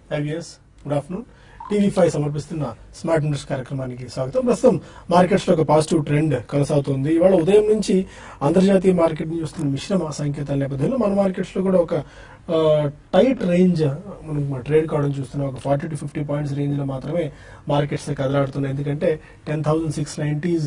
IVS good afternoon TV five సమర్పిస్తున్న smart news కార్యక్రమానికి స్వాగతం ప్రస్తుతం మార్కెట్స్ లో ఒక పాజిటివ్ ట్రెండ్ కొనసాగుతుంది ఇవాళ ఉదయం నుంచి అంతర్జాతీయ మార్కెట్ చూస్తున్న మిశ్రమ సంకేతాల నేపథ్యంలో మన మార్కెట్స్ లో కూడా ఒక టైట్ రేంజ్ మనం ట్రేడ్ కావడం చూస్తున్నాం ఒక forty two fifty points range లో మాత్రమే మార్కెట్స్ కదలాడుతున్నాయి ఎందుకంటే టెన్ థౌసండ్ సిక్స్ నైన్టీస్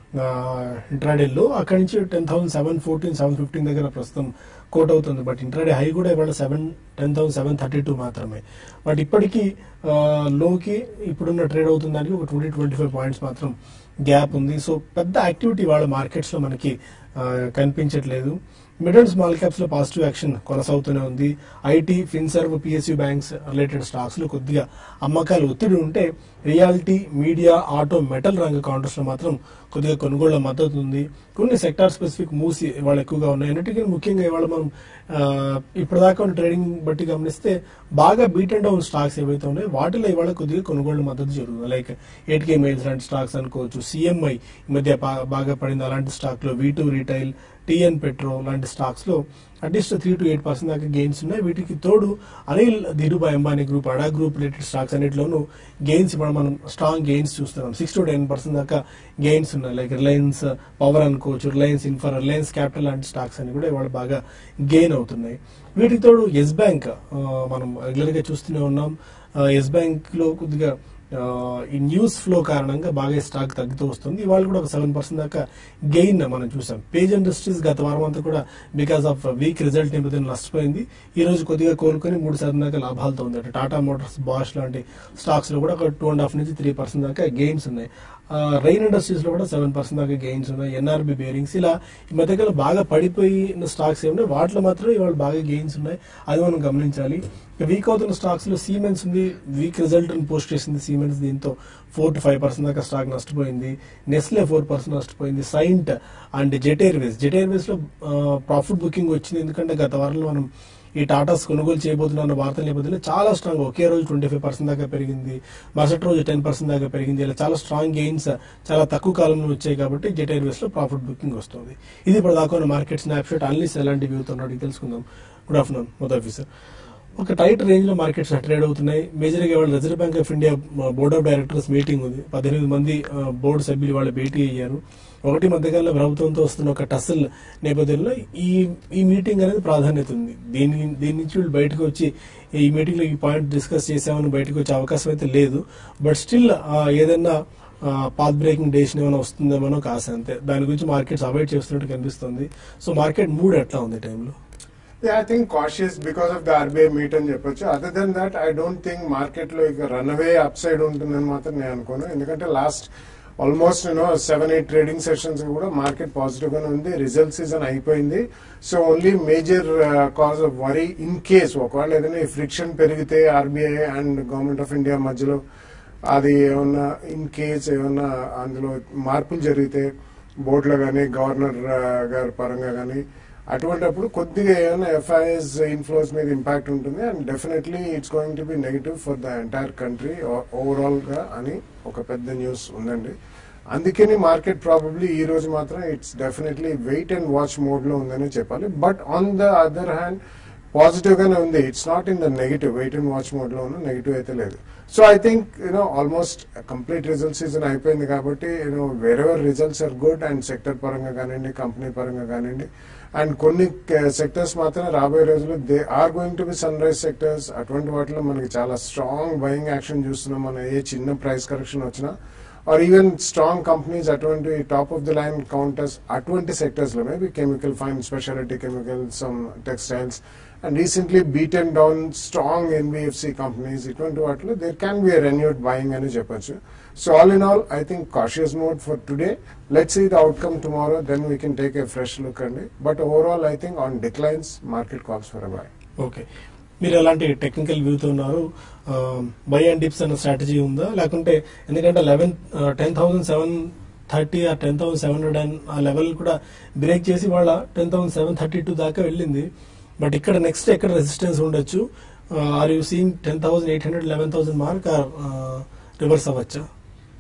ఇంట్రాడేలో అక్కడి నుంచి ten thousand seven fourteen seven fifteen దగ్గర ప్రస్తుతం కోట్ అవుతుంది బట్ ఇంట్రాడే హై కూడా ఇవాళ seven ten thousand seven thirty two మాత్రమే బట్ ఇప్పటికీ ఆ, లోకి ఇప్పుడున్న ట్రేడ్ అవుతుంది దానికి ఒక ట్వంటీ ట్వంటీ ఫైవ్ పాయింట్స్ మాత్రం గ్యాప్ ఉంది సో పెద్ద యాక్టివిటీ వాళ్ళ మార్కెట్స్ లో మనకి ఆ, కనిపించట్లేదు మిడ్ అండ్ స్మాల్ క్యాప్స్ లో పాజిటివ్ యాక్షన్ కొనసాగుతూనే ఉంది IT finserv PSU banks related stocks లో కొద్దిగా అమ్మకాలు ఒత్తిడి ఉంటే రియాలిటీ మీడియా ఆటో మెటల్ రంగ కౌంటర్స్ లో మాత్రం కొద్దిగా కొనుగోళ్ల మద్దతు ఉంది కొన్ని సెక్టార్ స్పెసిఫిక్ మూవ్స్ ఇవాళ ఎక్కువగా ఉన్నాయి అన్నిటికీ ముఖ్యంగా ఇవాళ మనం ఆ, ఇప్పటిదాకా ఉన్న ట్రేడింగ్ బట్టి గమనిస్తే బాగా బీట్ అండ్ డౌన్ స్టాక్స్ ఏవైతే ఉన్నాయో వాటిలో ఇవాళ కొద్దిగా కొనుగోళ్ల మద్దతు జరుగుతుంది లైక్ ఎయిట్కే మెయిల్స్ లాంటి స్టాక్స్ అనుకోవచ్చు సిఎంఐ ఈ మధ్య బా- బాగా పడింది అలాంటి స్టాక్ లో V two retail TN petro లాంటి స్టాక్స్ లో at least three to eight percent దాకా గెయిన్స్ ఉన్నాయి వీటికి తోడు అనిల్ ధీరుభాయ్ అంబానీ గ్రూప్ అడా గ్రూప్ రిలేటెడ్ స్టాక్స్ అన్నిటిలోనూ గెయిన్స్ ఇప్పుడు మనం స్ట్రాంగ్ గెయిన్స్ చూస్తున్నాం సిక్స్ టు టెన్ పర్సెంట్ దాకా గెయిన్స్ ఉన్నాయి లైక్ రిలయన్స్ పవర్ అనుకోవచ్చు రిలయన్స్ ఇన్ఫ్రా రిలయన్స్ క్యాపిటల్ లాంటి స్టాక్స్ అని కూడా ఇవాళ బాగా గెయిన్ అవుతున్నాయి వీటికి తోడు ఎస్ బ్యాంక్ మనం రెగ్యులర్ గా చూస్తూనే ఉన్నాం ఎస్ బ్యాంక్ లో కొద్దిగా ఆ, ఈ న్యూస్ ఫ్లో కారణంగా బాగా స్టాక్ తగ్గుతూ వస్తుంది ఇవాళ కూడా ఒక సెవెన్ పర్సెంట్ దాకా గెయిన్ మనం చూసాం పేజ్ ఇండస్ట్రీస్ గత వారం అంతా కూడా బికాస్ ఆఫ్ వీక్ రిజల్ట్ నేపథ్యంలో నష్టపోయింది ఈ రోజు కొద్దిగా కోలుకొని మూడు శాతం దాకా లాభాలతో ఉంది అంటే టాటా మోటార్స్ బాష్ లాంటి స్టాక్స్ లో కూడా ఒక టూ అండ్ హాఫ్ నుంచి త్రీ పర్సెంట్ దాకా గెయిన్స్ ఉన్నాయి రైన్ ఇండస్ట్రీస్ లో కూడా సెవెన్ పర్సెంట్ దాకా గెయిన్స్ ఉన్నాయి ఎన్ఆర్బి బేరింగ్స్ ఇలా ఈ మధ్యకాలం బాగా పడిపోయిన స్టాక్స్ ఏమన్నా వాటిలో మాత్రమే ఇవాళ బాగా గెయిన్స్ ఉన్నాయి అది మనం గమనించాలి వీక్ అవుతున్న స్టాక్స్ లో సీమెన్స్ ఉంది వీక్ రిజల్ట్ పోస్ట్ చేసింది సీమెన్స్ దీంతో ఫోర్ టు ఫైవ్ పర్సెంట్ దాకా స్టాక్ నష్టపోయింది నెస్లే ఫోర్ పర్సెంట్ నష్టపోయింది Cyient and Jet Airways Jet Airways లో ప్రాఫిట్ బుకింగ్ వచ్చింది ఎందుకంటే గత వారంలో మనం ఈ టాటాస్ కొనుగోలు చేయబోతున్న అన్న వార్తల నేపథ్యంలో చాలా స్ట్రాంగ్ ఒకే రోజు ట్వంటీ ఫైవ్ పర్సెంట్ దాకా పెరిగింది మరుసటి రోజు టెన్ పర్సెంట్ దాకా పెరిగింది ఇలా చాలా స్ట్రాంగ్ గెయిన్స్ చాలా తక్కువ కాలంలో వచ్చాయి కాబట్టి జెట్ ఎయిర్వేస్ లో ప్రాఫిట్ బుకింగ్ వస్తుంది ఇది ఇప్పుడు దాకా ఉన్న మార్కెట్ స్నాప్షాట్ అన్లీస్ ఎలాంటి వ్యూ ఉన్నాడు తెలుసుకుందాం గుడ్ ఆఫ్టర్నూన్ మొదటి ఆఫీసర్ ఒక టైట్ రేంజ్ లో మార్కెట్స్ ట్రేడ్ అవుతున్నాయి మేజర్ గా ఇవాళ Reserve Bank of India board of directors meeting ఉంది పద్దెనిమిది మంది బోర్డు సభ్యులు వాళ్ళు భేటీ అయ్యారు ఒకటి మధ్యకాలంలో ప్రభుత్వంతో వస్తున్న ఒక టసల్ నేపథ్యంలో ఈ ఈ మీటింగ్ అనేది ప్రాధాన్యత ఉంది దీని దీని నుంచి వీళ్ళు బయటకు వచ్చి ఈ మీటింగ్ లో ఈ పాయింట్ డిస్కస్ చేసామని బయటకు వచ్చే అవకాశం అయితే లేదు బట్ స్టిల్ ఏదైనా పాత్ బ్రేకింగ్ డేషన్ ఏమైనా వస్తుందేమో ఒక ఆశ అంతే దాని గురించి మార్కెట్స్ అవాయిడ్ చేస్తున్నట్టు కనిపిస్తుంది సో మార్కెట్ మూడ్ ఎట్లా ఉంది ఈ టైంలో Yeah, I think cautious because of the RBI meet అని చెప్పొచ్చు other than that I don't think market లో ఇక రన్ అవే అప్ సైడ్ ఉంటుందని మాత్రం నేను అనుకోను ఎందుకంటే last almost you know seven eight trading sessions కూడా మార్కెట్ పాజిటివ్ గానే ఉంది రిజల్ట్ సీజన్ అయిపోయింది so only major cause of worry in case ఒకవేళ ఏదైనా ఫ్రిక్షన్ పెరిగితే RBI and government of India మధ్యలో అది ఏమన్నా ఇన్ కేస్ ఏమన్నా అందులో మార్పులు జరిగితే బోర్డులో కానీ గవర్నర్ గారి పరంగా కానీ అటువంటిప్పుడు కొద్దిగా ఏమైనా ఎఫ్ఐఎస్ ఇన్ఫ్లోస్ మీద ఇంపాక్ట్ ఉంటుంది and definitely it's going to be negative for the entire country overall గా అని ఒక పెద్ద న్యూస్ ఉందండి అందుకని మార్కెట్ ప్రాబబ్లీ ఈ రోజు మాత్రం it's definitely wait and watch mode లో ఉందని చెప్పాలి but on the other hand positive గానే ఉంది it's not in the negative wait and watch mode లో ఉన్న నెగిటివ్ అయితే లేదు so I think you know almost complete result season అయిపోయింది కాబట్టి you know wherever results are good and sector పరంగా కానివ్వండి కంపెనీ పరంగా కానివ్వండి అండ్ కొన్ని సెక్టర్స్ మాత్రం రాబోయే రోజుల్లో they are going to be sunrise sectors అటువంటి వాటిలో మనకి చాలా స్ట్రాంగ్ బయింగ్ యాక్షన్ చూస్తున్నాం మన ఏ చిన్న ప్రైస్ కరెక్షన్ వచ్చినా ఆర్ ఈవెన్ స్ట్రాంగ్ కంపెనీస్ అటువంటి top of the line counters అటువంటి సెక్టర్స్ లో maybe chemical fine speciality chemical some textiles and recently beaten down strong NBFC companies ఇటువంటి వాటిలో there can be renewed buying అని చెప్పొచ్చు so all in all I think cautious mode for today let see the outcome tomorrow then we can take a fresh look అండి but overall I think on declines market calls for buy okay మీరు ఎలాంటి technical వ్యూతో ఉన్నారు buy and dips అన్న strategy ఉందా లేకుంటే ఎందుకంటే eleven ten thousand seven thirty ఆ ten thousand seven hundred and ఆ లెవెల్ కూడా బ్రేక్ చేసి వాళ్ళ ten thousand seven thirty two దాకా వెళ్ళింది బట్ ఇక్కడ నెక్స్ట్ ఎక్కడ రెసిస్టెన్స్ ఉండొచ్చు are you seeing ten thousand eight hundred eleven thousand mark reverse అవ్వచ్చా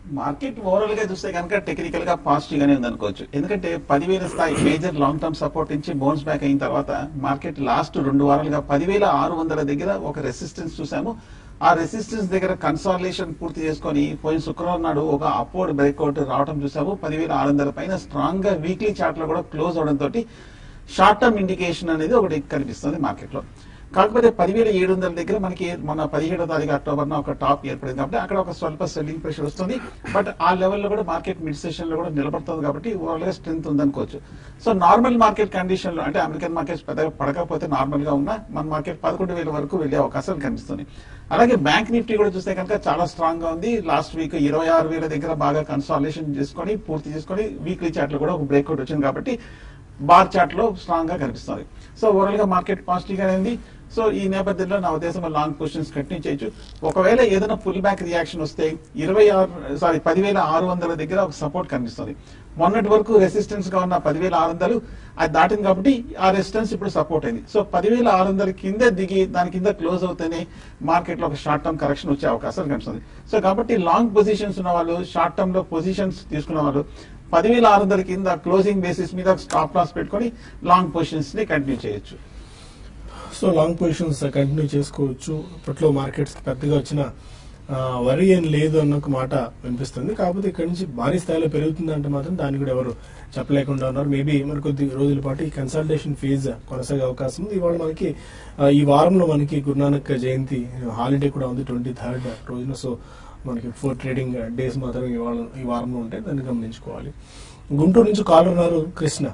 మార్కెట్ ఓవరాల్ గా చూస్తే కనుక టెక్నికల్ గా పాజిటివ్ గానే ఉంది అనుకోవచ్చు ఎందుకంటే పదివేల స్థాయి మేజర్ లాంగ్ టర్మ్ సపోర్ట్ నుంచి బౌన్స్ బ్యాక్ అయిన తర్వాత మార్కెట్ లాస్ట్ రెండు వారాలుగా పదివేల ఆరు వందల దగ్గర ఒక రెసిస్టెన్స్ చూసాము ఆ రెసిస్టెన్స్ దగ్గర కన్సాలేషన్ పూర్తి చేసుకొని పోయిన శుక్రవారం నాడు ఒక అప్వర్డ్ బ్రేక్అవుట్ రావడం చూసాము పదివేల ఆరు వందల పైన స్ట్రాంగ్ గా వీక్లీ చార్ట్ లో కూడా క్లోజ్ అవడం తోటి షార్ట్ టర్మ్ ఇండికేషన్ అనేది ఒకటి కనిపిస్తుంది మార్కెట్ లో కాకపోతే పదివేల ఏడు వందల దగ్గర మనకి మన పదిహేడో తారీఖు అక్టోబర్ ఒక టాప్ ఏర్పడింది కాబట్టి అక్కడ ఒక స్వల్ప సెల్లింగ్ ప్రెషర్ వస్తుంది బట్ ఆ లెవెల్లో కూడా మార్కెట్ మిడ్ సెషన్ లో కూడా నిలబడుతుంది కాబట్టి ఓవరాల్ గా స్ట్రెంత్ ఉందనుకోవచ్చు సో నార్మల్ మార్కెట్ కండిషన్ లో అంటే అమెరికన్ మార్కెట్స్ పెద్దగా పడకపోతే నార్మల్ గా ఉన్నా మన మార్కెట్ పదకొండు వేల వరకు వెళ్లే అవకాశాలు కనిపిస్తుంది అలాగే బ్యాంక్ నిఫ్టీ కూడా చూస్తే కనుక చాలా స్ట్రాంగ్ గా ఉంది లాస్ట్ వీక్ ఇరవై ఆరు వేల దగ్గర బాగా కన్సాలేషన్ చేసుకొని పూర్తి చేసుకొని వీక్లీ చార్ట్ లో కూడా ఒక బ్రేక్అవుట్ వచ్చింది కాబట్టి బార్ చార్ట్ లో స్ట్రాంగ్ గా కనిపిస్తుంది సో ఓవరాల్ గా మార్కెట్ పాజిటివ్ గానే ఉంది సో ఈ నేపథ్యంలో నా ఉద్దేశంలో లాంగ్ పొజిషన్స్ కంటిన్యూ చేయొచ్చు ఒకవేళ ఏదైనా పుల్ బ్యాక్ రియాక్షన్ వస్తే ఇరవై ఆరు సారీ పదివేల ఆరు వందల దగ్గర ఒక సపోర్ట్ కనిపిస్తుంది మొన్నటి వరకు రెసిస్టెన్స్ గా ఉన్న పదివేల ఆరు వందలు అది దాటింది కాబట్టి ఆ రెసిస్టెన్స్ ఇప్పుడు సపోర్ట్ అయింది సో పదివేల ఆరు వందల కింద దిగి దాని కింద క్లోజ్ అవుతేనే మార్కెట్ లో ఒక షార్ట్ టర్మ్ కరెక్షన్ వచ్చే అవకాశం కనిపిస్తుంది సో కాబట్టి లాంగ్ పొజిషన్స్ ఉన్న వాళ్ళు షార్ట్ టర్మ్ లో పొజిషన్స్ తీసుకున్న వాళ్ళు పదివేల ఆరు వందల కింద క్లోజింగ్ బేసిస్ మీద స్టాప్ లాస్ పెట్టుకొని లాంగ్ పొజిషన్స్ ని కంటిన్యూ చేయొచ్చు సో లాంగ్ పొజిషన్స్ కంటిన్యూ చేసుకోవచ్చు ఇప్పట్లో మార్కెట్స్ పెద్దగా వచ్చిన వరి ఏం లేదు అన్న ఒక మాట వినిపిస్తుంది కాకపోతే ఇక్కడ నుంచి భారీ స్థాయిలో పెరుగుతుంది అంటే మాత్రం దాన్ని కూడా ఎవరు చెప్పలేకుండా ఉన్నారు మేబీ మరి కొద్ది రోజుల పాటు ఈ కన్సల్టేషన్ ఫీజ్ కొనసాగే అవకాశం ఉంది ఇవాళ మనకి ఆ, ఈ వారంలో మనకి గురునానక్ జయంతి హాలిడే కూడా ఉంది ట్వంటీ థర్డ్ రోజున సో మనకి ఫోర్ ట్రేడింగ్ డేస్ మాత్రం ఇవాళ ఈ వారంలో ఉంటాయి దాన్ని గమనించుకోవాలి గుంటూరు నుంచి కాల్ ఉన్నారు కృష్ణ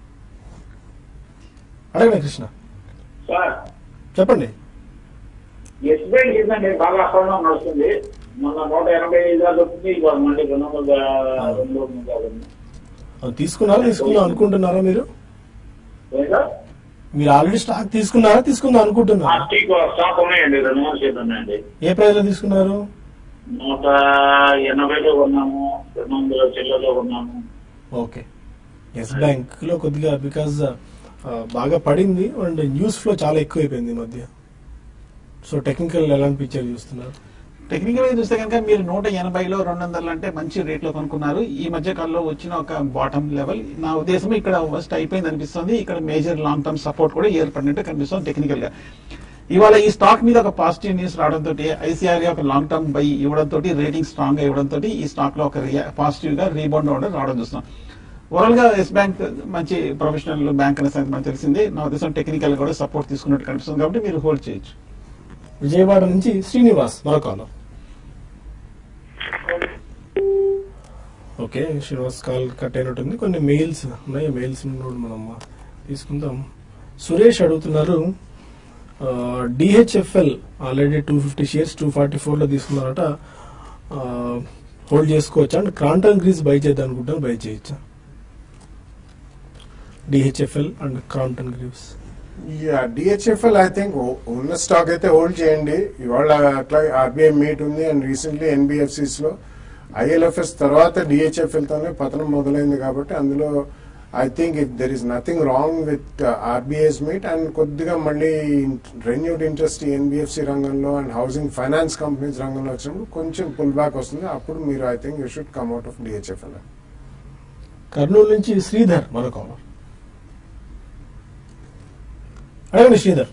అడగండి కృష్ణ సార్ చెప్పండి ఎస్ బ్యాంక్ ఏంటంటే బాగా అసౌండ్ నడుస్తుంది మొన్న నూట ఎనభై ఐదు దాకా వచ్చింది ఇవాళ మళ్ళీ రెండు వందల రెండు వందల దాకా ఉంది. అది తీసుకున్నారా తీసుకుందాం అనుకుంటున్నారా మీరు లేదా? మీరు ఆల్రెడీ స్టాక్ తీసుకున్నారా తీసుకుందాం ఆ అనుకుంటున్నారా స్టీక్ స్టాక్ ఉన్నాయండి రెండు వందల షేర్లు ఉన్నాయండి ఏ ప్రైస్ లో తీసుకున్నారు నూట ఎనభైలో కొన్నాము రెండు వందల చిల్లరలో కొన్నాము ఓకే ఎస్ బ్యాంక్ లో కొద్దిగా బికాజ్ బాగా పడింది అండ్ న్యూస్ ఫ్లో చాలా ఎక్కువ అయిపోయింది ఈ మధ్య సో టెక్నికల్ ఎలాంటి పిక్చర్ చూస్తున్నారు టెక్నికల్ గా చూస్తే కనుక మీరు నూట ఎనభైలో రెండు వందలు అంటే మంచి రేట్ లో కొనుక్కున్నారు ఈ మధ్య కాలంలో వచ్చిన ఒక బాటమ్ లెవెల్ నా ఉద్దేశం ఇక్కడ ఫస్ట్ అయిపోయింది అనిపిస్తుంది ఇక్కడ మేజర్ లాంగ్ టర్మ్ సపోర్ట్ కూడా ఏర్పడినట్టు కనిపిస్తుంది టెక్నికల్ గా ఇవాళ ఈ స్టాక్ మీద ఒక పాజిటివ్ న్యూస్ రావడంతో ఐసీఆర్ ఒక లాంగ్ టర్మ్ బై ఇవ్వడంతో రేటింగ్ స్ట్రాంగ్ గా ఇవ్వడంతో ఈ స్టాక్ లో ఒక పాజిటివ్ గా రీబౌండ్ అవ్వడం రావడం చూస్తున్నాం ఓవరాల్ గా ఎస్ బ్యాంక్ మంచి ప్రొఫెషనల్ బ్యాంక్ అనే సంగతి మనకు తెలిసింది నా ఉద్దేశం టెక్నికల్ కూడా సపోర్ట్ తీసుకున్నట్టు కనిపిస్తుంది కాబట్టి మీరు హోల్డ్ చేయొచ్చు విజయవాడ నుంచి శ్రీనివాస్ మరో కాలం ఓకే శ్రీనివాస్ కాల్ కట్ అయినట్టుంది కొన్ని మెయిల్స్ ఉన్నాయి మెయిల్స్ కూడా మనం తీసుకుందాం సురేష్ అడుగుతున్నారు DHFL already two fifty shares two forty ఫోర్లో తీసుకున్నారట హోల్డ్ చేసుకోవచ్చా అండ్ క్రాంటన్ గ్రీస్ బై చేద్దాం అనుకుంటాను బై చేయొచ్చా DHFL and crompton greaves yeah DHFL I think ఉన్న స్టాక్ అయితే హోల్డ్ చేయండి ఇవాళ అట్లా ఆర్బీఐ మీట్ ఉంది అండ్ రీసెంట్లీ ఎన్బిఎఫ్సిస్ లో ఐఎల్ఎఫ్ఎస్ తర్వాత డిహెచ్ఎఫ్ఎల్ తోనే పతనం మొదలైంది కాబట్టి అందులో I think if there is nothing wrong with RBI's meet and కొద్దిగా మళ్ళీ రెన్యూడ్ ఇంట్రెస్ట్ ఎన్బిఎఫ్సి రంగంలో అండ్ హౌసింగ్ ఫైనాన్స్ కంపెనీస్ రంగంలో వచ్చినప్పుడు కొంచెం పుల్ బ్యాక్ వస్తుంది అప్పుడు మీరు I think you should come out of DHFL Kurnool నుంచి శ్రీధర్ మరో కాలర్ అడగండి Sridhar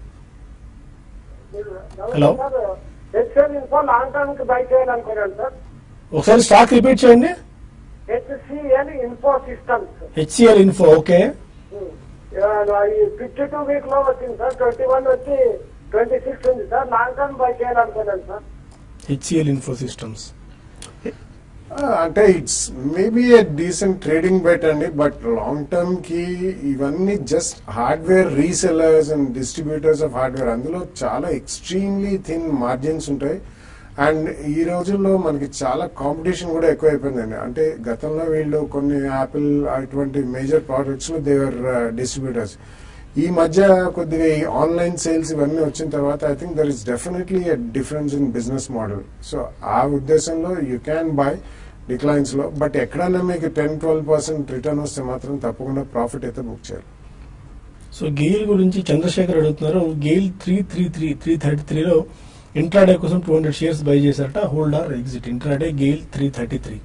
hello HL info long term కి బై చేయాలనుకున్నాను సార్ ఒకసారి స్టాక్ రిపీట్ చేయండి HCL info systems HCL info okay fifty two week లో వచ్చింది సార్ ట్వంటీ వన్ వచ్చి ట్వంటీ సిక్స్ ఉంది సార్ లాంగ్ టర్మ్ బై చేయాలనుకున్నాను సార్ హెచ్సిఎల్ ఇన్ఫో సిస్టమ్స్ అంటే it's maybe A decent trading bet అండి but long term కి ఇవన్నీ just hardware resellers and distributors of hardware అందులో చాలా ఎక్స్ట్రీమ్లీ థిన్ మార్జిన్స్ ఉంటాయి అండ్ ఈ రోజుల్లో మనకి చాలా కాంపిటీషన్ కూడా ఎక్కువైపోయిందండి అంటే గతంలో వీళ్ళు కొన్ని యాపిల్ అటువంటి మేజర్ ప్రోడక్ట్స్ లో దేవర్ డిస్ట్రిబ్యూటర్స్ ఈ మధ్య కొద్దిగా ఈ ఆన్లైన్ సేల్స్ ఇవన్నీ వచ్చిన తర్వాత I think there is definitely a difference in business model so ఆ ఉద్దేశంలో యూ క్యాన్ బై డిక్లైన్స్ లో బట్ ఎక్కడైనా మీకు టెన్ ట్వెల్వ్ పర్సెంట్ రిటర్న్ వస్తే మాత్రం తప్పకుండా ప్రాఫిట్ అయితే బుక్ చేయాలి సో గెయిల్ గురించి చంద్రశేఖర్ అడుగుతున్నారు GAIL three three three three thirty త్రీలో ఇంట్రాడే కోసం టూ హండ్రెడ్ షేర్స్ బై చేశారట hold or exit intraday GAIL three thirty three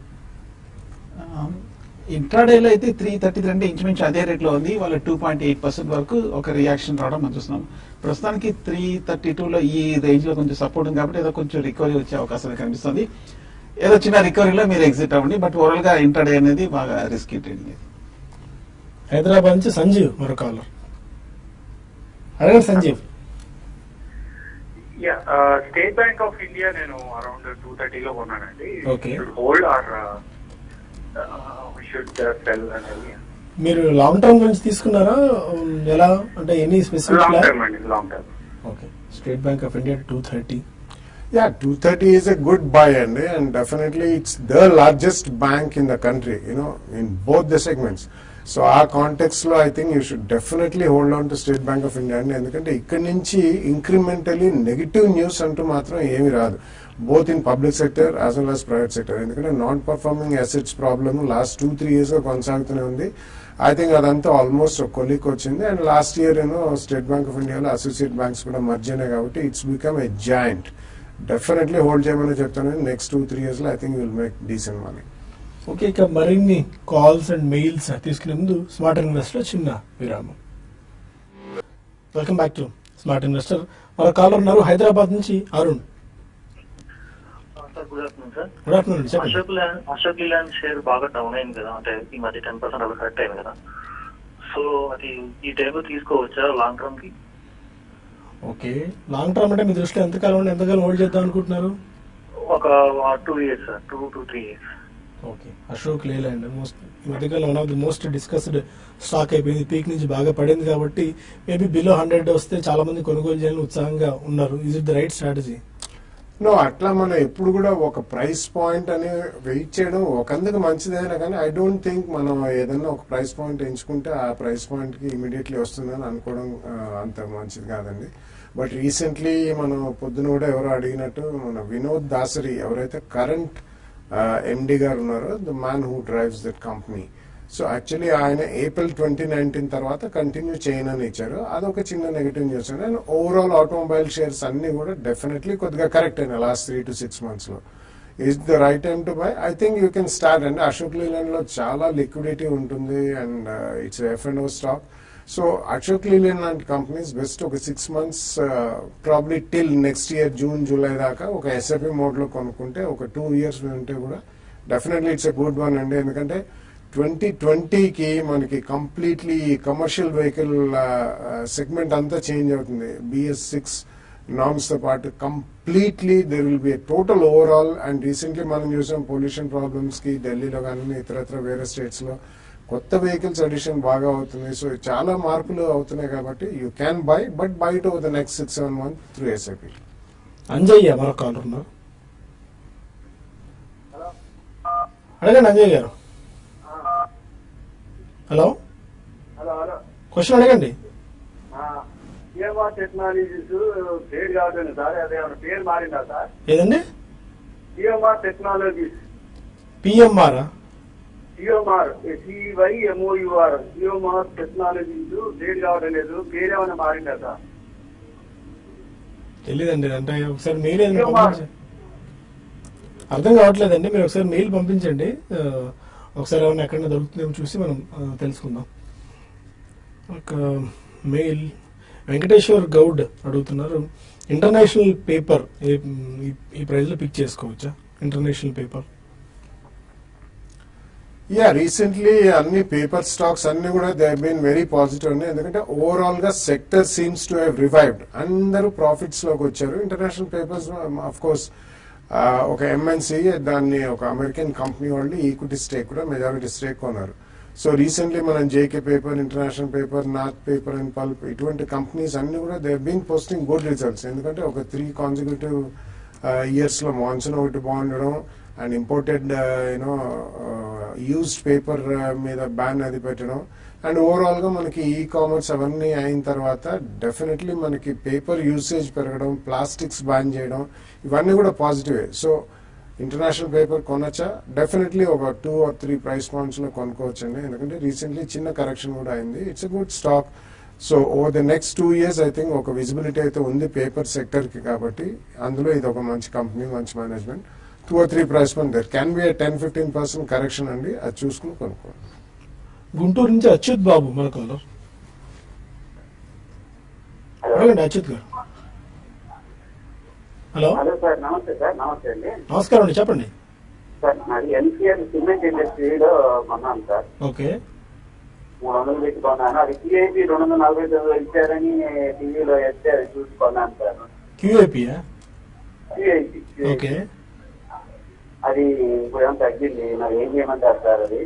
ఇంట్రాడేలో అయితే త్రీ థర్టీ అంటే ఇంచుమించు అదే రేట్ లో ఉంది వాళ్ళ టూ పాయింట్ ఎయిట్ పర్సెంట్ వరకు ఒక రియాక్షన్ రావడం మనం చూస్తున్నాం ప్రస్తుతానికి త్రీ థర్టీ లో ఈ రేంజ్ లో కొంచెం సపోర్ట్ ఉంది కాబట్టి ఏదో కొంచెం రికవరీ వచ్చే అవకాశం కనిపిస్తుంది ఏదో చిన్న రికవరీలో మీరు ఎగ్జిట్ అవ్వండి బట్ ఓవరాల్ గా ఇంట్రాడే అనేది బాగా రిస్కీ ట్రేడింగ్ హైదరాబాద్ నుంచి సంజీవ్ మరో కాలర్ అడగండి Sanjeev yeah state bank of India నేను అరౌండ్ టూ థర్టీలో కొన్నానండి Okay. Hold or should sell అనేది మీరు లాంగ్ టర్మ్ గురించి తీసుకున్నారా ఉమ్, ఎలా అంటే any specific long plan term అండి long term okay state bank of India two thirty Yeah, 230 is a good buy, and, and definitely it's the largest bank in the country, you know, in both the segments. So ఆ context లో I think you should definitely hold on to state bank of India అండి ఎందుకంటే ఇక్కడ నుంచి ఇంక్రిమెంటలీ negative news అంటూ మాత్రం ఏమీ రాదు both in public sector as well as private sector ఎందుకంటే non performing assets problem last two three years గా కొనసాగుతూనే ఉంది ఐ థింక్ అదంతా ఆల్మోస్ట్ కొలిక్ వచ్చింది అండ్ లాస్ట్ ఇయర్ ఏమో స్టేట్ బ్యాంక్ ఆఫ్ ఇండియాలో అసోసియేట్ బ్యాంక్స్ కూడా మర్జ్ అయినాయి కాబట్టి it's become a giant definitely hold చేయమని చెప్తాను నెక్స్ట్ టూ త్రీ ఇయర్స్ లో I think will make decent money okay ఇక మరిన్ని కాల్స్ అండ్ మెయిల్స్ తీసుకునే ముందు స్మార్ట్ ఇన్వెస్టర్ చిన్న విరామం welcome back to smart investor మన కాలర్ ఉన్నారు హైదరాబాద్ నుంచి Arun sir good afternoon sir good afternoon చెప్పండి అశోక్ ల్యాండ్ అశోక్ ల్యాండ్ షేర్ బాగా డౌన్ అయింది కదా అంటే ఈ మధ్య టెన్ పర్సెంట్ అలా కరెక్ట్ అయింది కదా సో అది ఈ టైంలో తీసుకోవచ్చా లాంగ్ టర్మ్ కి ఓకే లాంగ్ టర్మ్ అంటే మీ దృష్టిలో ఎంతకాలం ఉండి ఎంతకాలం హోల్డ్ చేద్దాం అనుకుంటున్నారు ఒక two years sir two to three years okay Ashok Leyland most ఈ మధ్యకాలం one of the most discussed stock అయిపోయింది పీక్ నుంచి బాగా పడింది కాబట్టి మేబీ బిలో హండ్రెడ్ వస్తే చాలా మంది కొనుగోలు చేయాలని ఉత్సాహంగా ఉన్నారు is it the right strategy no అట్లా మనం ఎప్పుడు కూడా ఒక ప్రైస్ పాయింట్ అని వెయిట్ చేయడం ఒకందుకు మంచిదైనా కానీ ఐ డోంట్ థింక్ మనం ఏదైనా ఒక ప్రైస్ పాయింట్ ఎంచుకుంటే ఆ ప్రైస్ పాయింట్ కి ఇమీడియట్లీ వస్తుందని అనుకోవడం ఆ, అంత మంచిది కాదండి బట్ రీసెంట్లీ మనం పొద్దున కూడా ఎవరో అడిగినట్టు మన వినోద్ దాసరి ఎవరైతే కరెంట్ ఎండి గారు ఉన్నారో the man who drives that company so actually ఆయన ఏప్రిల్ ట్వంటీ నైన్టీన్ తర్వాత కంటిన్యూ చేయనని ఇచ్చారు అదొక చిన్న negative news and overall automobile shares అన్ని కూడా డెఫినెట్లీ కొద్దిగా కరెక్ట్ అయినా last three to six months లో is the right time to buy I think you can start అండి అశోక్ లీలాండ్ లో చాలా లిక్విడిటీ ఉంటుంది and it's F and O stock so Ashok Leyland లాంటి కంపెనీస్ బెస్ట్ ఒక six months probably till next year June July దాకా ఒక SFE mode లో కొనుక్కుంటే ఒక టూ ఇయర్స్ ఉంటే కూడా definitely it's a good one అండి ఎందుకంటే ట్వంటీ ట్వంటీకి మనకి కంప్లీట్లీ కమర్షియల్ వెహికల్ సెగ్మెంట్ అంతా చేంజ్ అవుతుంది బిఎస్ సిక్స్ నామ్స్ తో పాటు completely there will be total overall and recently మనం చూసాం పొల్యూషన్ ప్రాబ్లమ్స్ కి ఢిల్లీలో కానీ ఇతరత్ర వేరే స్టేట్స్ లో కొత్త వెహికల్స్ అడిషన్ బాగా అవుతుంది సో చాలా మార్పులు అవుతున్నాయి కాబట్టి you can buy but buy to the next six seven month through SIP Anjaiah మరో కాలర్ ఉన్నారు అడగండి అంజయ్య గారు హలో హలో హలో క్వశ్చన్ అడగండి ఏమా టెక్నాలజీస్ పేరు కావట్లేదు సార్ అదే ఏమన్నా పేరు మారిందా సార్ ఏదండి జియోమార్ టెక్నాలజీస్ పిఎంఆర్ జియోమార్ సివై ఎంఓయుఆర్ జియోమార్ టెక్నాలజీస్ పేరు కావడం లేదు పేరు ఏమైనా మారిందా సార్ తెలియదండి అంటే ఒకసారి మెయిల్ ఏదైనా ఏమో. పంపించండి అర్థం కావట్లేదండి మీరు ఒకసారి మెయిల్ పంపించండి ఆ, ఒకసారి ఏమైనా ఎక్కడైనా దొరుకుతుందేమో చూసి మనం ఆ, తెలుసుకుందాం ఒక మెయిల్ వెంకటేశ్వర్ గౌడ్ అడుగుతున్నారు ఇంటర్నేషనల్ పేపర్ ఈ ప్రైజ్ లో పిక్ చేసుకోవచ్చా ఇంటర్నేషనల్ పేపర్ యా రీసెంట్లీ అన్ని పేపర్ స్టాక్స్ అన్ని కూడా దే బీన్ వెరీ పాజిటివ్ అండి ఎందుకంటే ఓవరాల్ గా sector seems to have revived అందరూ ప్రాఫిట్స్ లోకి వచ్చారు ఇంటర్నేషనల్ పేపర్స్ ఆఫ్ కోర్స్ ఒక ఎంఎన్సీ దాన్ని ఒక అమెరికన్ కంపెనీ వాళ్ళు ఈక్విటీ స్టేక్ కూడా మెజారిటీ స్టేక్ కొన్నారు సో రీసెంట్లీ మనం జేకే పేపర్ ఇంటర్నేషనల్ పేపర్ నాత్ పేపర్ అండ్ పల్ప్ ఇటువంటి కంపెనీస్ అన్ని కూడా they been posting good results ఎందుకంటే ఒక త్రీ కాన్సిక్యూటివ్ ఇయర్స్ లో మాన్సూన్ ఒకటి బాగుండడం and imported you know used paper మీద బ్యాన్ అది పెట్టడం అండ్ ఓవరాల్ గా మనకి ఈ కామర్స్ అవన్నీ అయిన తర్వాత డెఫినెట్లీ మనకి పేపర్ యూసేజ్ పెరగడం ప్లాస్టిక్స్ బ్యాన్ చేయడం ఇవన్నీ కూడా పాజిటివే సో ఇంటర్నేషనల్ పేపర్ కొనొచ్చా డెఫినెట్లీ ఒక two or three price points లో కొనుక్కోవచ్చండి ఎందుకంటే రీసెంట్లీ చిన్న కరెక్షన్ కూడా అయింది it's a good stock so over the next two years I think ఒక విజిబిలిటీ అయితే ఉంది పేపర్ సెక్టర్ కి కాబట్టి అందులో ఇది ఒక మంచి కంపెనీ మంచి management two or three price point there can be ten fifteen percent correction అండి అది చూసుకుని కొనుక్కోండి గుంటూరు నుంచి అచ్యుత్ బాబు మన కాలర్ అడగండి అచ్యుత్ గారు హలో హలో సార్ నమస్తే సార్ నమస్తే అండి నమస్కారం అండి చెప్పండి సార్ నాది ఎన్సీఆర్ సిమెంట్ ఇండస్ట్రీలో కొన్నాను సార్ ఓకే మూడు వందలు పెట్టి కొన్నాను అది సిఐపి రెండు వందల నలభై తొమ్మిది ఇచ్చారని టీవీలో వేస్తే అది చూసి కొన్నాను సార్ క్యూఏపియా సిఐపి ఓకే అది ఇప్పుడు ఏమో తగ్గింది మరి ఏం చేయమంటారు సార్ అది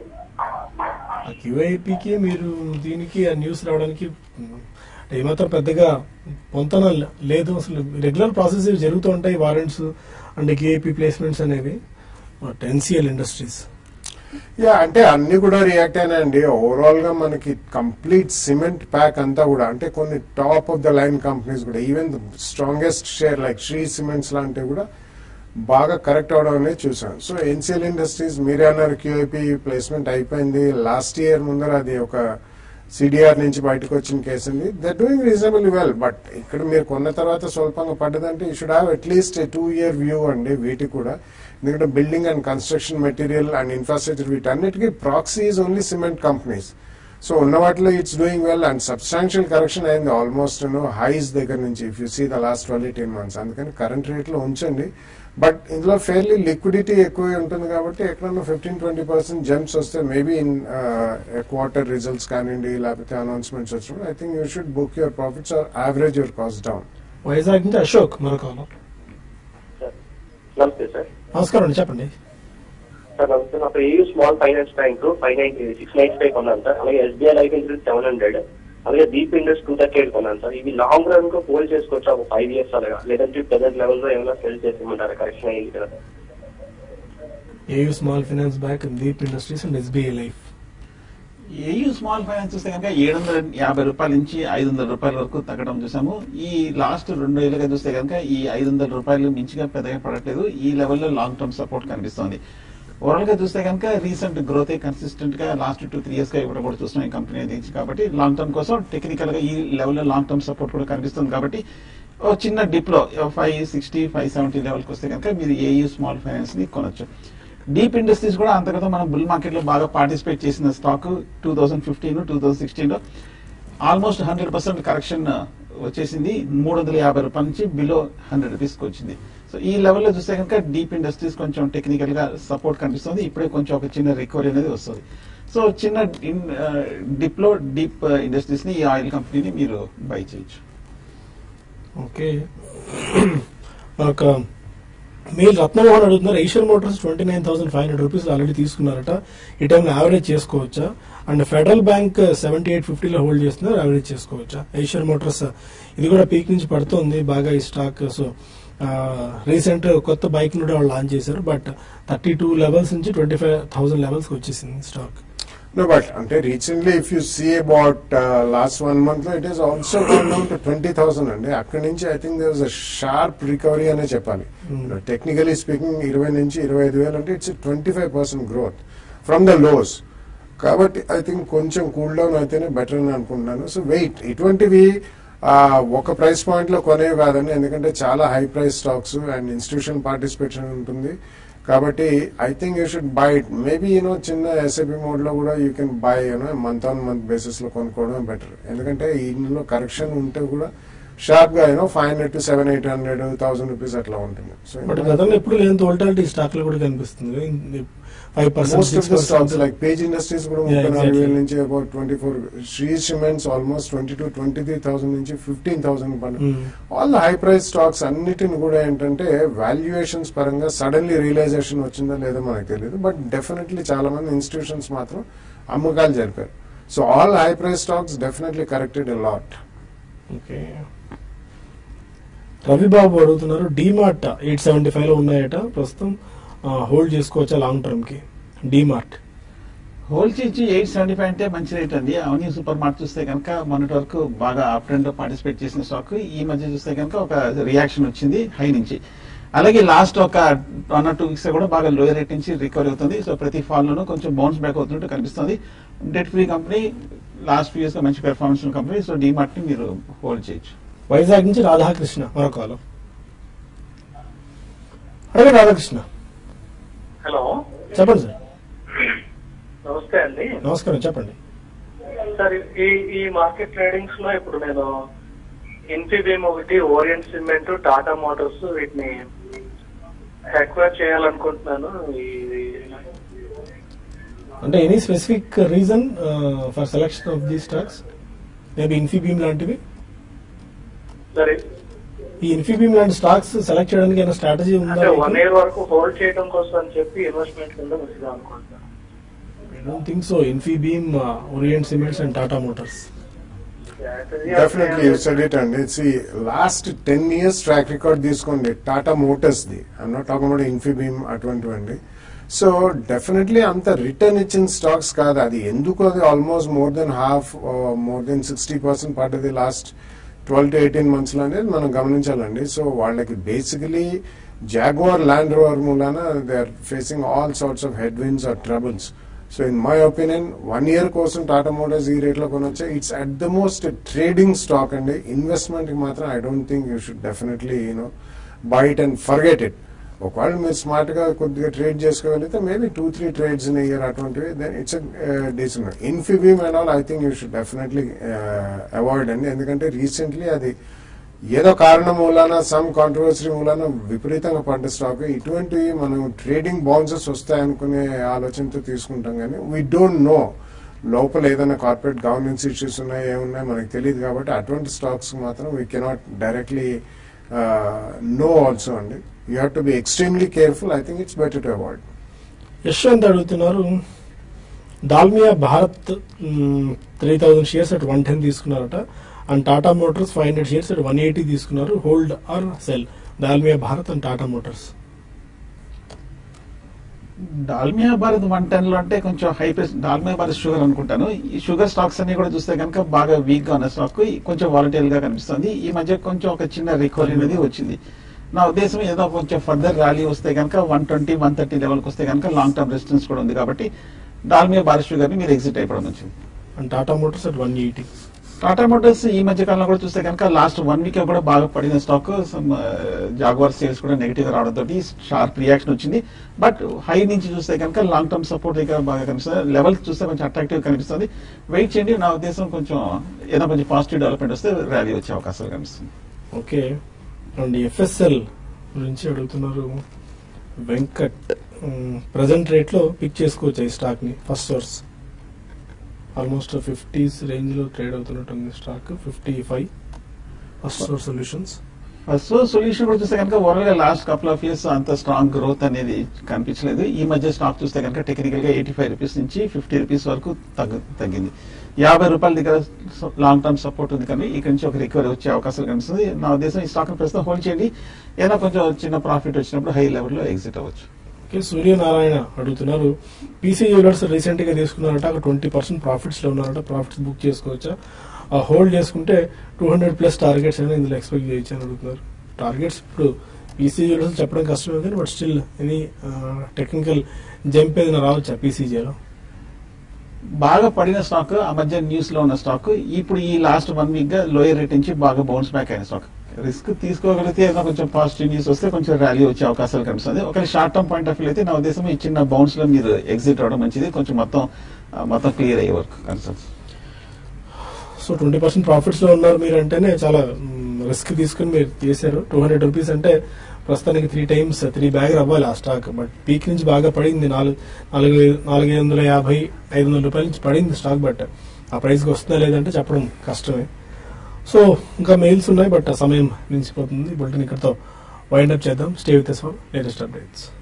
ఆ క్యూఐపికి మీరు దీనికి ఆ న్యూస్ రావడానికి మ్, ఏమాత్రం పెద్దగా పొంతన లేదు అసలు రెగ్యులర్ ప్రాసెస్ జరుగుతూ ఉంటాయి వారెంట్స్ అండ్ క్యూఐపి ప్లేస్మెంట్స్ అనేవి ఎన్సిఎల్ ఇండస్ట్రీస్ యా అంటే అన్ని కూడా రియాక్ట్ అయినాయండి ఓవరాల్ గా మనకి కంప్లీట్ సిమెంట్ ప్యాక్ అంతా కూడా అంటే కొన్ని top of the line companies కూడా even strongest share like Shree cements లాంటివి కూడా బాగా కరెక్ట్ అవడం అనేది చూసాం సో ఎన్సిఎల్ ఇండస్ట్రీస్ మీరే అన్నారు క్యూఐపి ప్లేస్మెంట్ అయిపోయింది లాస్ట్ ఇయర్ ముందర అది ఒక సిడిఆర్ నుంచి బయటకు వచ్చిన కేసు ఉంది that doing reasonable well but ఇక్కడ మీరు కొన్న తర్వాత స్వల్పంగా పడ్డదంటే you should have at least two year view అండి వీటికి కూడా ఎందుకంటే building and construction material and infrastructure వీటన్నిటికీ proxy is only cement companies so ఉన్న వాటిలో it's doing well and substantial correction అయింది ఆల్మోస్ట్ హైస్ దగ్గర నుంచి if you see the last twelve eighteen months అందుకని కరెంట్ రేట్లో ఉంచండి బట్ ఇందులో ఫెయిర్లీ లిక్విడిటీ ఎక్కువ ఉంటుంది కాబట్టి ఎక్కడన్నా ఫిఫ్టీన్ ట్వంటీ పర్సెంట్ జంప్స్ వస్తే మేబీ ఇన్ క్వార్టర్ రిజల్ట్స్ కానివ్వండి లేకపోతే అనౌన్స్మెంట్స్ వచ్చినప్పుడు I think you should book your profits or average your cost down Vizag నుంచి అశోక్ మన కాలర్ సార్ నమస్తే సార్ నమస్కారం అండి చెప్పండి సార్ నమస్తే నా పేరు small finance bank five ninety six ninety five కొన్నాను సార్ అలాగే SBI life insurance seven hundred అలాగే deep indus two thirty eight కొన్నాను సార్ ఇవి లాంగ్ రన్ కు హోల్డ్ చేసుకోవచ్చు ఒక ఫైవ్ ఇయర్స్ అలాగా లేదంటే ప్రెజెంట్ లెవెల్ లో ఏమైనా సెల్ చేసేయమంటారా కరెక్షన్ అయ్యింది కదా AU small finance bank deep industries and SBI life AU small finance చూస్తే కనుక ఏడు వందల యాభై రూపాయల నుంచి ఐదు వందల రూపాయల వరకు తగ్గడం చూసాము ఈ లాస్ట్ రెండు ఏళ్ళుగా చూస్తే కనుక ఈ ఐదు వందల రూపాయలు మించిగా పెద్దగా పడట్లేదు ఈ లెవెల్లో లాంగ్ టర్మ్ సపోర్ట్ కనిపిస్తోంది ఓవరాల్ గా చూస్తే కనుక రీసెంట్ గ్రోత్ కన్సిస్టెంట్ గా లాస్ట్ టూ త్రీ ఇయర్స్ గా ఇవ్వడం కూడా చూస్తున్నాం ఈ కంపెనీ నుంచి కాబట్టి లాంగ్ టర్మ్ కోసం టెక్నికల్ గా ఈ లెవెల్లో లాంగ్ టర్మ్ సపోర్ట్ కూడా కనిపిస్తుంది కాబట్టి ఓ చిన్న డిప్ లో five sixty five seventy level కి వస్తే కనుక మీరు ఏయూ స్మాల్ ఫైనాన్స్ ని కొనొచ్చు డీప్ ఇండస్ట్రీస్ కూడా అంతర్గత మనం బుల్ మార్కెట్ లో బాగా పార్టిసిపేట్ చేసిన stock two thousand fifteen two thousand sixteen లో ఆల్మోస్ట్ హండ్రెడ్ పర్సెంట్ కరెక్షన్ వచ్చేసింది మూడు వందల యాభై రూపాయల నుంచి బిలో హండ్రెడ్ రూపీస్ కి వచ్చింది సో ఈ లెవెల్లో చూస్తే కనుక డీప్ ఇండస్ట్రీస్ కొంచెం టెక్నికల్ గా సపోర్ట్ కనిపిస్తుంది ఇప్పుడే కొంచెం ఒక చిన్న రికవరీ అనేది వస్తుంది సో చిన్న డిప్ లో డీప్ ఇండస్ట్రీస్ ని ఈ ఆయిల్ కంపెనీని మీరు బై చేయొచ్చు ఓకే ఒక మీరు రత్నమోహన్ అడుగుతున్నారు Asian Motors twenty nine thousand five hundred rupees already తీసుకున్నారట ఈ టైంలో యావరేజ్ చేసుకోవచ్చా and Federal Bank seventy eight ఫిఫ్టీలో హోల్డ్ చేస్తున్నారు యావరేజ్ చేసుకోవచ్చా ఏషియన్ మోటార్స్ ఇది కూడా పీక్ నుంచి పడుతుంది బాగా ఈ స్టాక్ సో రీసెంట్ కొత్త బైక్ నుండి వాళ్ళు లాంచ్ చేశారు బట్ థర్టీ టూ లెవెల్స్ నుంచి ట్వంటీ ఫైవ్ థౌసండ్ లెవెల్స్ వచ్చేసింది స్టాక్ No, but అంటే recently if you see about uh, last one month లో it has also gone down to twenty thousand అండి అక్కడి నుంచి I think there a sharp recovery అనే చెప్పాలి technically speaking ఇరవై నుంచి ఇరవై ఐదు వేలు అంటే it's twenty five percent growth from the lows కాబట్టి ఐ థింక్ కొంచెం కూల్ డౌన్ అయితేనే బెటర్ అని అనుకుంటున్నాను సో వెయిట్ ఇటువంటివి ఆ, ఒక ప్రైస్ పాయింట్ లో కొనేవి కాదండి ఎందుకంటే చాలా high price stocks and institution participation ఉంటుంది కాబట్టి I think you should buy it maybe you know చిన్న ఎస్ఐపి మోడ్ లో కూడా you can buy you know month on month basis లో కొనుక్కోవడం బెటర్ ఎందుకంటే ఇందులో కరెక్షన్ ఉంటే కూడా షార్ప్ గా you know five hundred to seven eight hundred thousand rupees అట్లా ఉంటుంది బట్ సో గతంలో ఎప్పుడు లేని వోల్టాలిటీ స్టాక్ లో కూడా కనిపిస్తుంది five most of the stocks percent like Page Industries కూడా Yeah, ముప్పై నాలుగు వేల exactly. నుంచి about twenty four Shree Cements almost twenty two twenty three thousand నుంచి fifteen thousand all the high price stocks అన్నిటిని కూడా ఏంటంటే వాల్యుయేషన్స్ పరంగా సడన్లీ రియలైజేషన్ వచ్చిందా లేదో మనకు తెలియదు బట్ డెఫినెట్లీ చాలా మంది ఇన్స్టిట్యూషన్స్ మాత్రం అమ్మకాలు జరిపారు so all high price stocks definitely corrected lot okay Ravibabu అడుగుతున్నారు డీమార్ట్ ఎయిట్ సెవెంటీ ఫైవ్ లో ఉన్నాయట ప్రస్తుతం హోల్డ్ చేసుకోవచ్చా లాంగ్ టర్మ్ కి డీమార్ట్ హోల్ చేసి ఎయిట్ సెవెంటీ ఫైవ్ అంటే మంచి రేట్ అండి అవని సూపర్ మార్ట్ చూస్తే కనుక మొన్నటి వరకు బాగా అప్ ట్రెండ్ లో పార్టిసిపేట్ చేసిన స్టాక్ ఈ మధ్య చూస్తే కనుక ఒక రియాక్షన్ వచ్చింది హై నుంచి అలాగే లాస్ట్ ఒక వన్ ఆర్ టూ వీక్స్ కూడా బాగా లోయర్ రేట్ నుంచి రికవర్ అవుతుంది సో ప్రతి ఫాల్ లోనూ కొంచెం బౌన్స్ బ్యాక్ అవుతున్నట్టు కనిపిస్తుంది debt free company last few years గా మంచి పెర్ఫార్మెన్స్ ఉన్న కంపెనీ సో డీమార్ట్ ని మీరు హోల్డ్ చేయొచ్చు వైజాగ్ నుంచి రాధాకృష్ణ మరొక కాలం అడగండి రాధాకృష్ణ హలో చెప్పండి సార్ నమస్తే అండి నమస్కారం చెప్పండి సార్ ఈ ఈ మార్కెట్ ట్రేడింగ్స్ లో ఇప్పుడు నేను ఇన్ఫిబీమ్ ఒకటి ఓరియంట్ సిమెంట్ టాటా మోటార్స్ వీటిని ఎక్వైర్ చేయాలనుకుంటున్నాను ఈ అంటే any specific reason for selection of the stocks maybe Infibeam లాంటివి సరే ఈ ఇన్ఫీబీమ్ లాంటి స్టాక్స్ సెలెక్ట్ చేయడానికి ఏమైనా స్ట్రాటజీ ఉందా అంటే వన్ ఇయర్ వరకు హోల్డ్ చేయడం కోసం అని చెప్పి ఇన్వెస్ట్మెంట్ కింద మంచిగా అనుకుంటున్నాను I don't think so Infibeam Orient Cements and Tata Motors definitely you said it అండి it's last ten years track record తీసుకోండి Tata Motors the I'm not talking about Infibeam అటువంటివండి సో డెఫినెట్లీ అంత రిటర్న్ ఇచ్చిన స్టాక్స్ కాదు అది ఎందుకు అది almost more than half more than sixty percent పడ్డది last twelve to eighteen months లో అనేది మనం గమనించాలండి సో వాళ్ళకి బేసికలీ జాగ్వార్ ల్యాండ్ రోవర్ మూలాన they are facing all sorts of head winds or troubles so in my opinion one year కోసం Tata Motors ఈ rate లో కొనొచ్చా it's at the most trading stock అండి ఇన్వెస్ట్మెంట్ కి మాత్రం I don't think you should definitely you know buy it and forget it ఒకవేళ మీరు smart గా కొద్దిగా ట్రేడ్ చేసుకోగలిగితే maybe two three trades in year అటువంటివి then it's decent Infibeam and all I think you should definitely avoid అండి ఎందుకంటే recently అది ఏదో కారణం మూలాన సమ్ కాంట్రవర్సీ మూలాన విపరీతంగా పడ్డ స్టాక్ ఇటువంటివి మనం ట్రేడింగ్ బౌన్సెస్ వస్తాయనుకునే ఆలోచనతో తీసుకుంటాం కానీ వీ డోంట్ నో లోపల ఏదైనా కార్పొరేట్ గవర్నెన్స్ ఇష్యూస్ ఉన్నాయి ఏమున్నాయి మనకు తెలియదు కాబట్టి అటువంటి స్టాక్స్ మాత్రం we cannot directly no also అండి you have to be extremely careful I think it's better to avoid Yashwant అడుగుతున్నారు Dalmia Bharat three thousand shares at one ten తీసుకున్నారట and Tata Motors five hundred shares at one eighty తీసుకున్నారు hold or sell Dalmia Bharat and Tata Motors Dalmia Bharat one ten లో అంటే కొంచెం high price Dalmia Bharat sugar అనుకుంటాను ఈ sugar stocks అన్ని కూడా చూస్తే కనుక బాగా వీక్ గా ఉన్న స్టాక్ కొంచెం వాలటైల్ గా కనిపిస్తుంది ఈ మధ్య కొంచెం ఒక చిన్న రికవరీ అనేది వచ్చింది నా ఉద్దేశం ఏదో కొంచెం ఫర్దర్ ర్యాలీ వస్తే కనుక వన్ ట్వంటీ వన్ థర్టీ లెవెల్కి వస్తే కనుక లాంగ్ టర్మ్ రెసిస్టెన్స్ కూడా ఉంది కాబట్టి డాల్మియా భారత్ షుగర్ ని మీరు ఎగ్జిట్ అయిపోవడం మంచిది and Tata Motors at one eighty Tata Motors ఈ మధ్య కాలంలో కూడా చూస్తే కనుక లాస్ట్ వన్ వీక్ కూడా బాగా పడిన స్టాక్ జాగ్వార్ సేల్స్ కూడా నెగిటివ్ గా రావడంతో షార్ప్ రియాక్షన్ వచ్చింది బట్ హై నుంచి చూస్తే కనుక లాంగ్ టర్మ్ సపోర్ట్ దగ్గర బాగా కనిపిస్తుంది లెవెల్ చూస్తే కొంచెం అట్రాక్టివ్ కనిపిస్తుంది వెయిట్ చేయండి నా ఉద్దేశం కొంచెం ఏదైనా కొంచెం పాజిటివ్ డెవలప్మెంట్ వస్తే ర్యాలీ వచ్చే అవకాశాలు కనిపిస్తుంది ఓకే అండ్ ఎఫ్ఎస్ఎల్ గురించి అడుగుతున్నారు వెంకట్ ప్రజెంట్ రేట్ లో పిక్ చేసుకోవచ్చు ఈ స్టాక్ ని first source almost fifties range లో ట్రేడ్ అవుతున్నట్టుంది stock fifty five first source solutions so solution కూడా చూస్తే కనుక ఓవరాల్ గా లాస్ట్ కపుల్ ఆఫ్ ఇయర్స్ అంత స్ట్రాంగ్ గ్రోత్ అనేది కనిపించలేదు ఈ మధ్య స్టాక్ చూస్తే కనుక టెక్నికల్ గా ఎయిటీ ఫైవ్ రూపీస్ నుంచి ఫిఫ్టీ రూపీస్ వరకు తగ్గు తగ్గింది యాభై రూపాయల దగ్గర లాంగ్ టర్మ్ సపోర్ట్ ఉంది కానీ ఇక్కడ నుంచి ఒక రికవరీ వచ్చే అవకాశాలు కనిపిస్తుంది నా ఉద్దేశం ఈ స్టాక్ ప్రస్తుతం హోల్డ్ చేయండి ఏదైనా కొంచెం చిన్న ప్రాఫిట్ వచ్చినప్పుడు హై లెవెల్లో ఎగ్జిట్ అవ్వచ్చు ఓకే సూర్యనారాయణ అడుగుతున్నారు పీసీ జ్యువెలర్స్ రీసెంట్ గా తీసుకున్నారట ఒక ట్వంటీ పర్సెంట్ ప్రాఫిట్స్ లో ఉన్నారట ప్రాఫిట్స్ బుక్ చేసుకోవచ్చా ఆ హోల్డ్ చేసుకుంటే టూ హండ్రెడ్ ప్లస్ టార్గెట్స్ అయినా ఇందులో ఎక్స్పెక్ట్ చేయొచ్చు అని అడుగుతున్నారు టార్గెట్స్ ఇప్పుడు పీసీ జ్యువెలర్స్ చెప్పడం కష్టమే కానీ but still any technical jump ఏదైనా రావచ్చా పీసీజీలో బాగా పడిన స్టాక్ ఆ మధ్య న్యూస్ లో ఉన్న స్టాక్ ఇప్పుడు ఈ లాస్ట్ వన్ వీక్ గా లోయర్ రేట్ నుంచి బాగా బౌన్స్ బ్యాక్ అయిన స్టాక్ రిస్క్ తీసుకోగలిగితే ఏదైనా కొంచెం పాజిటివ్ న్యూస్ వస్తే కొంచెం ర్యాలీ వచ్చే అవకాశాలు కనిపిస్తుంది ఒక short term point of view అయితే నా ఉద్దేశం ఈ చిన్న బౌన్స్ లో మీరు ఎగ్జిట్ అవడం మంచిది కొంచెం మొత్తం ఆ, మొత్తం క్లియర్ అయ్యే వరకు consults so twenty percent profits లో ఉన్నారు మీరు అంటేనే చాలా రిస్క్ తీసుకుని మీరు చేశారు టూ హండ్రెడ్ రూపీస్ అంటే ప్రస్తుతానికి త్రీ టైమ్స్ త్రీ బ్యాగ్ అవ్వాలి ఆ స్టాక్ బట్ పీక్ నుంచి బాగా పడింది నాలుగు నాలుగు నాలుగు వందల యాభై ఐదు వందల రూపాయల నుంచి పడింది స్టాక్ బట్ ఆ ప్రైస్కి వస్తుందా లేదంటే చెప్పడం కష్టమే సో ఇంకా మెయిల్స్ ఉన్నాయి బట్ ఆ సమయం మించిపోతుంది బులెటిన్ ఇక్కడతో వైండ్ అప్ చేద్దాం స్టే విత్ లేటెస్ట్ అప్డేట్స్